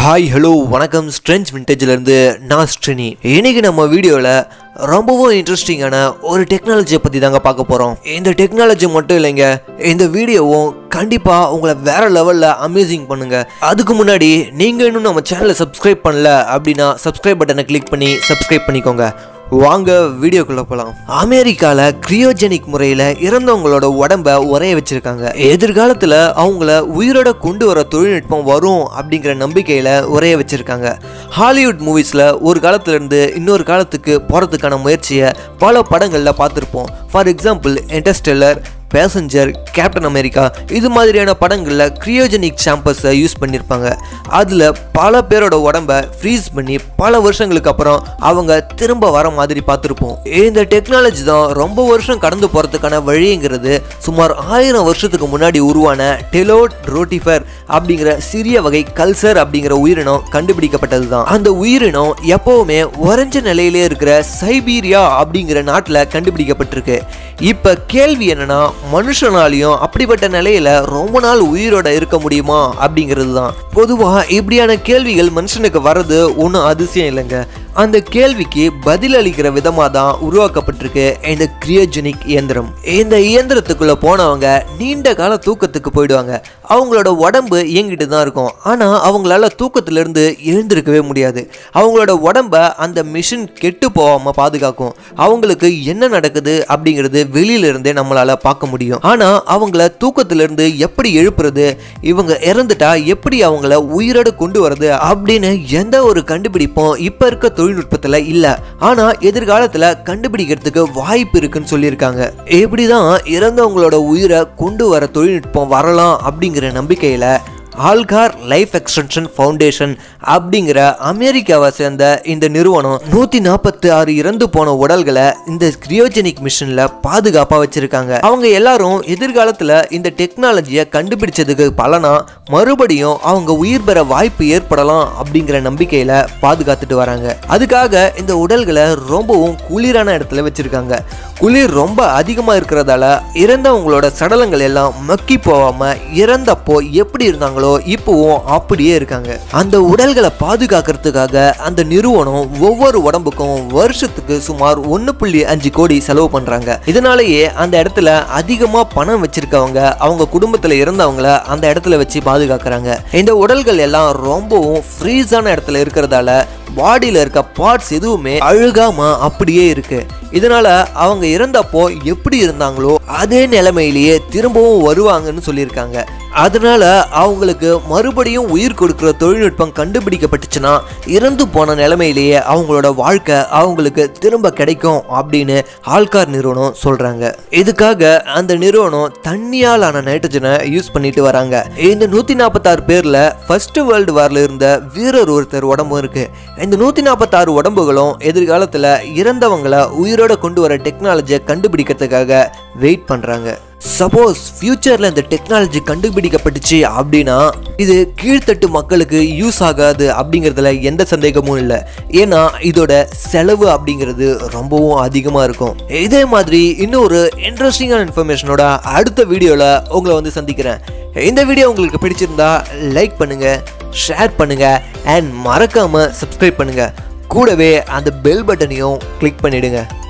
hi hello வணக்கம் ஸ்ட்ரென்ச் விண்டேஜ்லேருந்து நான் ஸ்ட்ரினி இன்னைக்கு நம்ம வீடியோவில் ரொம்பவும் இன்ட்ரெஸ்டிங்கான ஒரு டெக்னாலஜியை பற்றி தாங்க பார்க்க போகிறோம் இந்த டெக்னாலஜி மட்டும் இல்லைங்க இந்த வீடியோவும் கண்டிப்பாக உங்களை வேற லெவலில் அமேசிங் பண்ணுங்க அதுக்கு முன்னாடி நீங்கள் இன்னும் நம்ம சேனலை சப்ஸ்கிரைப் பண்ணல அப்படின்னா சப்ஸ்கிரைப் பட்டனை கிளிக் பண்ணி சப்ஸ்கிரைப் பண்ணிக்கோங்க வாங்க வீடியோக்குள்ள போலாம் அமெரிக்கால கிரியோஜெனிக் முறையில இறந்தவங்களோட உடம்ப உரைய வச்சிருக்காங்க எதிர்காலத்துல அவங்கள உயிரோட கொண்டு வர தொழில்நுட்பம் வரும் அப்படிங்கிற நம்பிக்கையில உரைய வச்சிருக்காங்க ஹாலிவுட் மூவிஸ்ல ஒரு காலத்துல இருந்து இன்னொரு காலத்துக்கு போறதுக்கான முயற்சியை பல படங்கள்ல பார்த்துருப்போம் for example Interstellar passenger Captain America இது மாதிரியான படங்களில் கிரியோஜெனிக் சாம்பஸை யூஸ் பண்ணியிருப்பாங்க அதில் பல பேரோட உடம்ப ஃப்ரீஸ் பண்ணி பல வருஷங்களுக்கு அப்புறம் அவங்க திரும்ப வர மாதிரி பார்த்துருப்போம் இந்த டெக்னாலஜி தான் ரொம்ப வருஷம் கடந்து போகிறதுக்கான வழிங்கிறது சுமார் ஆயிரம் வருஷத்துக்கு முன்னாடி உருவான டெலோட் ரோட்டிஃபர் அப்படிங்கிற சிறிய வகை கல்சர் அப்படிங்கிற உயிரினம் கண்டுபிடிக்கப்பட்டது தான் அந்த உயிரினம் எப்பவுமே உறைஞ்ச நிலையிலே இருக்கிற சைபீரியா அப்படிங்கிற நாட்டில் கண்டுபிடிக்கப்பட்டிருக்கு இப்போ கேள்வி என்னன்னா மனுஷனாலையும் அப்படிப்பட்ட நிலையில ரொம்ப நாள் உயிரோட இருக்க முடியுமா அப்படிங்கிறது தான் பொதுவாக இப்படியான கேள்விகள் மனுஷனுக்கு வர்றது ஒன்றும் அதிசயம் இல்லைங்க அந்த கேள்விக்கு பதிலளிக்கிற விதமாக தான் உருவாக்கப்பட்டிருக்கு இந்த கிரியோஜெனிக் இயந்திரம் இந்த இயந்திரத்துக்குள்ள போனவங்க நீண்ட கால தூக்கத்துக்கு போயிடுவாங்க அவங்களோட உடம்பு இயங்கிட்டு தான் இருக்கும் ஆனால் அவங்களால தூக்கத்திலிருந்து எழுந்திருக்கவே முடியாது அவங்களோட உடம்ப அந்த மிஷின் கெட்டு போகாமல் பாதுகாக்கும் அவங்களுக்கு என்ன நடக்குது அப்படிங்கிறது வெளியில இருந்தே நம்மளால பார்க்க முடியும் ஆனால் அவங்கள தூக்கத்திலிருந்து எப்படி எழுப்புறது இவங்க இறந்துட்டா எப்படி அவங்கள உயிரோட கொண்டு வரது அப்படின்னு எந்த ஒரு கண்டுபிடிப்பும் இப்போ இருக்க தொழில்நுட்பத்தில் இல்லை ஆனால் எதிர்காலத்தில் கண்டுபிடிக்கிறதுக்கு வாய்ப்பு இருக்குன்னு சொல்லியிருக்காங்க எப்படிதான் இறந்தவங்களோட உயிரை கொண்டு வர தொழில்நுட்பம் வரலாம் அப்படிங்கிற நம்பிக்கையில் ஆல்கார் லைஃப் எக்ஸ்டென்ஷன் ஃபவுண்டேஷன் அப்படிங்கிற அமெரிக்காவை சேர்ந்த இந்த நிறுவனம் நூற்றி நாற்பத்தி ஆறு இறந்து போன உடல்களை இந்த கிரியோஜெனிக் மிஷினில் பாதுகாப்பாக வச்சுருக்காங்க அவங்க எல்லாரும் எதிர்காலத்தில் இந்த டெக்னாலஜியை கண்டுபிடிச்சதுக்கு பலனா மறுபடியும் அவங்க உயிர் பெற வாய்ப்பு ஏற்படலாம் அப்படிங்கிற நம்பிக்கையில் பாதுகாத்துட்டு வராங்க அதுக்காக இந்த உடல்களை ரொம்பவும் குளிரான இடத்துல வச்சுருக்காங்க குளிர் ரொம்ப அதிகமாக இருக்கிறதால இறந்தவங்களோட சடலங்கள் எல்லாம் மக்கி போகாமல் இறந்தப்போ எப்படி இருந்தாங்களோ இப்போவும் அப்படியே இருக்காங்க அந்த உடல்களை பாதுகாக்கிறதுக்காக அந்த நிறுவனம் ஒவ்வொரு உடம்புக்கும் வருஷத்துக்கு சுமார் ஒன்று புள்ளி அஞ்சு கோடி செலவு பண்றாங்க இதனாலேயே அந்த இடத்துல அதிகமா பணம் வச்சிருக்கவங்க அவங்க குடும்பத்துல இருந்தவங்கள அந்த இடத்துல வச்சு பாதுகாக்கிறாங்க இந்த உடல்கள் எல்லாம் ரொம்பவும் ஃப்ரீஸான இடத்துல இருக்கிறதால பாடியில் இருக்க பார்ட்ஸ் எதுவுமே அழுகாம அப்படியே இருக்கு இதனால அவங்க இறந்தப்போ எப்படி இருந்தாங்களோ அதே நிலைமையிலேயே திரும்பவும் வருவாங்கன்னு சொல்லியிருக்காங்க அதனால அவங்களுக்கு மறுபடியும் உயிர் கொடுக்குற தொழில்நுட்பம் கண்டுபிடிக்கப்பட்டுச்சுன்னா இறந்து போன நிலைமையிலேயே அவங்களோட வாழ்க்கை அவங்களுக்கு திரும்ப கிடைக்கும் அப்படின்னு ஆல்கார் நிறுவனம் சொல்றாங்க இதுக்காக அந்த நிறுவனம் தண்ணியாலான நைட்ரஜனை யூஸ் பண்ணிட்டு வராங்க இந்த நூத்தி நாற்பத்தாறு பேர்ல ஃபர்ஸ்ட் வேர்ல்டு வார்ல இருந்த வீரர் ஒருத்தர் உடம்பும் இருக்கு இந்த நூத்தி நாற்பத்தாறு உடம்புகளும் எதிர்காலத்துல இறந்தவங்களை உயிரோட கொண்டு வர டெக்னாலஜியை கண்டுபிடிக்கிறதுக்காக வெயிட் பண்றாங்க சப்போஸ் ஃபியூச்சரில் இந்த டெக்னாலஜி கண்டுபிடிக்கப்பட்டுச்சு அப்படின்னா இது கீழ்த்தட்டு மக்களுக்கு யூஸ் ஆகாது அப்படிங்கிறதுல எந்த சந்தேகமும் இல்லை ஏன்னா இதோட செலவு அப்படிங்கிறது ரொம்பவும் அதிகமாக இருக்கும் இதே மாதிரி இன்னொரு இன்ட்ரெஸ்டிங்கான இன்ஃபர்மேஷனோட அடுத்த வீடியோவில் உங்களை வந்து சந்திக்கிறேன் இந்த வீடியோ உங்களுக்கு பிடிச்சிருந்தா லைக் பண்ணுங்க ஷேர் பண்ணுங்க அண்ட் மறக்காம சப்ஸ்கிரைப் பண்ணுங்க கூடவே அந்த பெல் பட்டனையும் கிளிக் பண்ணிடுங்க